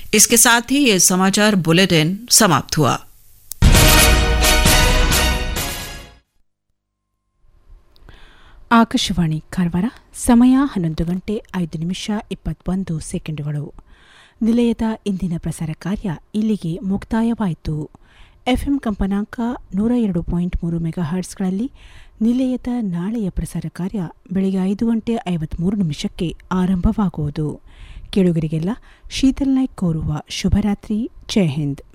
इसके साथ ही ये समाचार बुलेटिन समाप्त हुआ ಆಕಾಶವಾಣಿ ಕಾರವಾರ ಸಮಯ ಹನ್ನೊಂದು ಗಂಟೆ ಐದು ನಿಮಿಷ ಇಪ್ಪತ್ತೊಂದು ಸೆಕೆಂಡುಗಳು ನಿಲಯದ ಇಂದಿನ ಪ್ರಸಾರ ಕಾರ್ಯ ಇಲ್ಲಿಗೆ ಮುಕ್ತಾಯವಾಯಿತು ಎಫ್ಎಂ ಕಂಪನಾಂಕ ನೂರ ಎರಡು ಪಾಯಿಂಟ್ ಮೂರು ಮೆಗಾ ಹರ್ಟ್ಸ್ಗಳಲ್ಲಿ ನಿಲಯದ ನಾಳೆಯ ಪ್ರಸಾರ ಕಾರ್ಯ ಬೆಳಗ್ಗೆ ಐದು ಗಂಟೆ ಐವತ್ಮೂರು ನಿಮಿಷಕ್ಕೆ ಆರಂಭವಾಗುವುದು ಕೇಳುಗರಿಗೆಲ್ಲ ಶೀತಲ್ ನಾಯ್ಕ್ ಕೋರುವ ಶುಭರಾತ್ರಿ ಜೈ ಹಿಂದ್